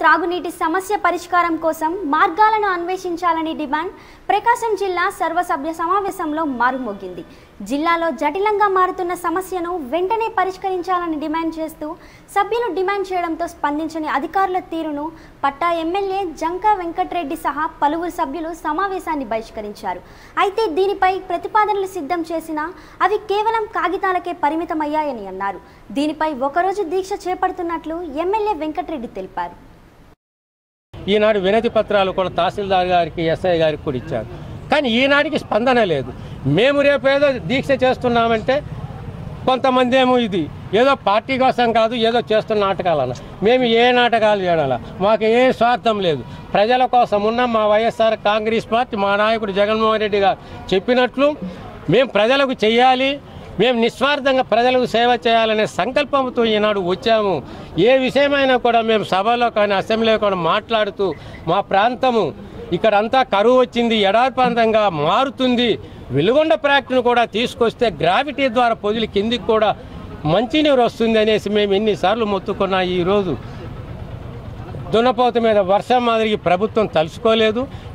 త్రాగునీటి సమస్య పరిష్కారం కోసం మార్గాలను అన్వేషించాలని డిమాండ్ ప్రకాశం జిల్లా సర్వసభ్య సమావేశంలో మారుమోగింది జిల్లాలో జటిలంగా మారుతున్న సమస్యను వెంటనే పరిష్కరించాలని డిమాండ్ చేస్తూ సభ్యులు డిమాండ్ చేయడంతో స్పందించని అధికారుల తీరును పట్టా ఎమ్మెల్యే జంకా వెంకట్రెడ్డి సహా పలువురు సభ్యులు సమావేశాన్ని బహిష్కరించారు అయితే దీనిపై ప్రతిపాదనలు సిద్ధం చేసినా అవి కేవలం కాగితాలకే పరిమితమయ్యాయని అన్నారు దీనిపై ఒకరోజు దీక్ష చేపడుతున్నట్లు ఎమ్మెల్యే వెంకట్రెడ్డి తెలిపారు ఈనాడు వినతి పత్రాలు కూడా తహసీల్దార్ గారికి ఎస్ఐ గారికి కూడా ఇచ్చారు కానీ ఈనాటికి స్పందన లేదు మేము రేపు ఏదో దీక్ష చేస్తున్నామంటే కొంతమంది ఏమో ఇది ఏదో పార్టీ కోసం కాదు ఏదో చేస్తున్న నాటకాలన్న మేము ఏ నాటకాలు చేయాలా మాకు ఏ స్వార్థం లేదు ప్రజల కోసం ఉన్న మా వైఎస్ఆర్ కాంగ్రెస్ పార్టీ మా నాయకుడు జగన్మోహన్ రెడ్డి గారు చెప్పినట్లు మేము ప్రజలకు చెయ్యాలి మేము నిస్వార్థంగా ప్రజలకు సేవ చేయాలనే సంకల్పంతో ఈనాడు వచ్చాము ఏ విషయమైనా కూడా మేము సభలో కానీ అసెంబ్లీలో కూడా మాట్లాడుతూ మా ప్రాంతము ఇక్కడ అంతా కరువు వచ్చింది ఎడారి ప్రాంతంగా మారుతుంది వెలుగొండ ప్రాక్ట్ను కూడా తీసుకొస్తే గ్రావిటీ ద్వారా పొదిలి కిందికి కూడా మంచినీరు వస్తుంది అనేసి మేము ఎన్నిసార్లు మొత్తుకున్నా ఈరోజు దున్నపోత మీద వర్షం మాదిరి ప్రభుత్వం తలుచుకోలేదు